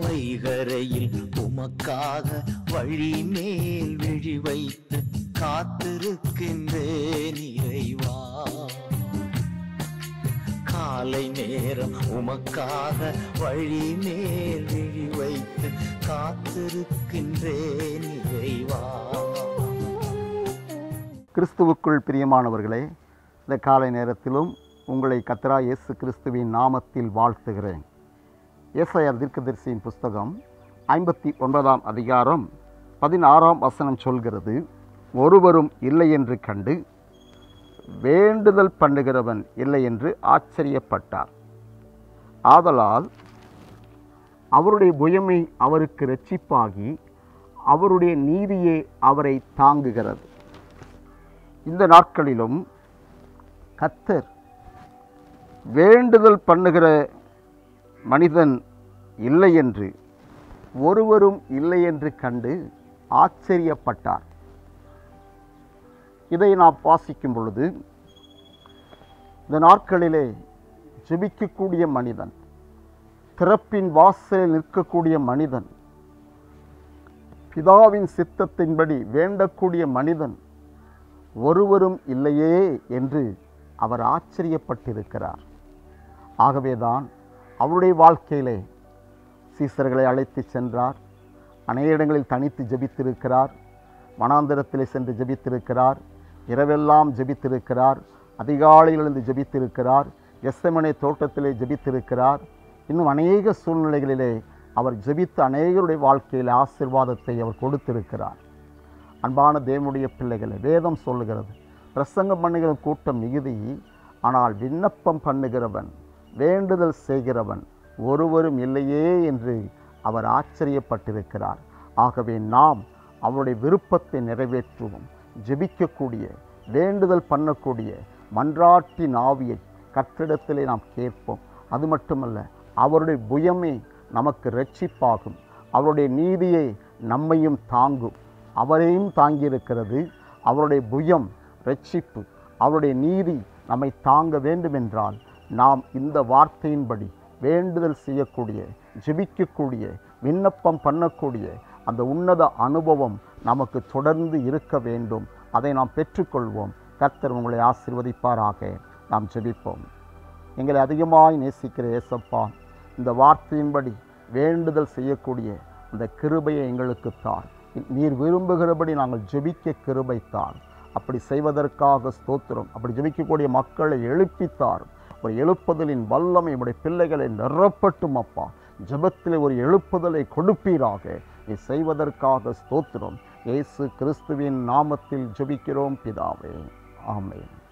வைகரையில் உமக்காக வழி மேல் விழி வைத்து காத்திருக்கின்றேன் இறைவா காலை நேரம் உமக்காக வழி மேல் விழி வைத்து காத்திருக்கின்றேன் இறைவா கிறிஸ்துவுக்குள் பிரியமானவர்களே இந்த காலை நேரத்திலும் உங்களை கத்ரா இயேசு கிறிஸ்துவின் நாமத்தில் வாழ்த்துகிறேன் ஏசாயார் தீர்க்கதரிசியின் புஸ்தகம் ஐம்பத்தி ஒன்பதாம் அதிகாரம் பதினாறாம் வசனம் சொல்கிறது ஒருவரும் இல்லை என்று கண்டு வேண்டுதல் பண்ணுகிறவன் இல்லை என்று ஆச்சரியப்பட்டார் ஆதலால் அவருடைய புயமை அவருக்கு இரட்சிப்பாகி அவருடைய நீதியே அவரை தாங்குகிறது இந்த நாட்களிலும் கத்தர் வேண்டுதல் பண்ணுகிற மனிதன் இல்லை என்று ஒருவரும் இல்லை என்று கண்டு ஆச்சரியப்பட்டார் இதை நாம் வாசிக்கும் பொழுது இந்த நாட்களிலே ஜெபிக்கக்கூடிய மனிதன் திறப்பின் வாசலில் நிற்கக்கூடிய மனிதன் பிதாவின் சித்தத்தின்படி வேண்டக்கூடிய மனிதன் ஒருவரும் இல்லையே என்று அவர் ஆச்சரியப்பட்டிருக்கிறார் ஆகவேதான் அவருடைய வாழ்க்கையிலே சீசர்களை அழைத்து சென்றார் அநேக இடங்களில் தனித்து ஜெபித்திருக்கிறார் வனாந்திரத்திலே சென்று ஜெபித்திருக்கிறார் இரவெல்லாம் ஜெபித்திருக்கிறார் அதிகாலையில் எழுந்து ஜெபித்திருக்கிறார் எஸ்எம்எனே தோட்டத்திலே ஜெபித்திருக்கிறார் இன்னும் அநேக சூழ்நிலைகளிலே அவர் ஜெபித்து அநேகருடைய வாழ்க்கையில் ஆசிர்வாதத்தை அவர் கொடுத்திருக்கிறார் அன்பான தேவனுடைய பிள்ளைகளை வேதம் சொல்லுகிறது பிரசங்கம் பண்ணுகிற கூட்டம் மிகுதி ஆனால் விண்ணப்பம் பண்ணுகிறவன் வேண்டுதல் செய்கிறவன் ஒருவரும் இல்லையே என்று அவர் ஆச்சரியப்பட்டிருக்கிறார் ஆகவே நாம் அவருடைய விருப்பத்தை நிறைவேற்றுவோம் ஜெபிக்கக்கூடிய வேண்டுதல் பண்ணக்கூடிய மன்றாட்டின் ஆவியை கற்றிடத்திலே நாம் கேட்போம் அது மட்டுமல்ல அவருடைய புயமே நமக்கு ரட்சிப்பாகும் அவருடைய நீதியை நம்மையும் தாங்கும் அவரையும் தாங்கியிருக்கிறது அவருடைய புயம் ரட்சிப்பு அவருடைய நீதி நம்மை தாங்க வேண்டுமென்றால் நாம் இந்த வார்த்தையின்படி வேண்டுதல் செய்யக்கூடிய ஜெபிக்கக்கூடிய விண்ணப்பம் பண்ணக்கூடிய அந்த உன்னத அனுபவம் நமக்கு தொடர்ந்து இருக்க வேண்டும் அதை நாம் பெற்றுக்கொள்வோம் கர்த்தர் உங்களை ஆசிர்வதிப்பாராக நாம் ஜெபிப்போம் எங்களை அதிகமாய் நேசிக்கிற ஏசப்பா இந்த வார்த்தையின்படி வேண்டுதல் செய்யக்கூடிய அந்த கிருபையை எங்களுக்கு தார் நீர் விரும்புகிறபடி நாங்கள் ஜெபிக்க கிருபை தார் அப்படி செய்வதற்காக ஸ்தோத்திரம் அப்படி ஜெபிக்கக்கூடிய மக்களை எழுப்பித்தார் ஒரு எழுப்புதலின் வல்லமை உடைய பிள்ளைகளை நிரப்பட்டும் அப்பா ஜெபத்தில் ஒரு எழுப்புதலை கொடுப்பீராக நீ செய்வதற்காக ஸ்தோத்திரம் இயேசு கிறிஸ்துவின் நாமத்தில் ஜெபிக்கிறோம் பிதாவே ஆமென்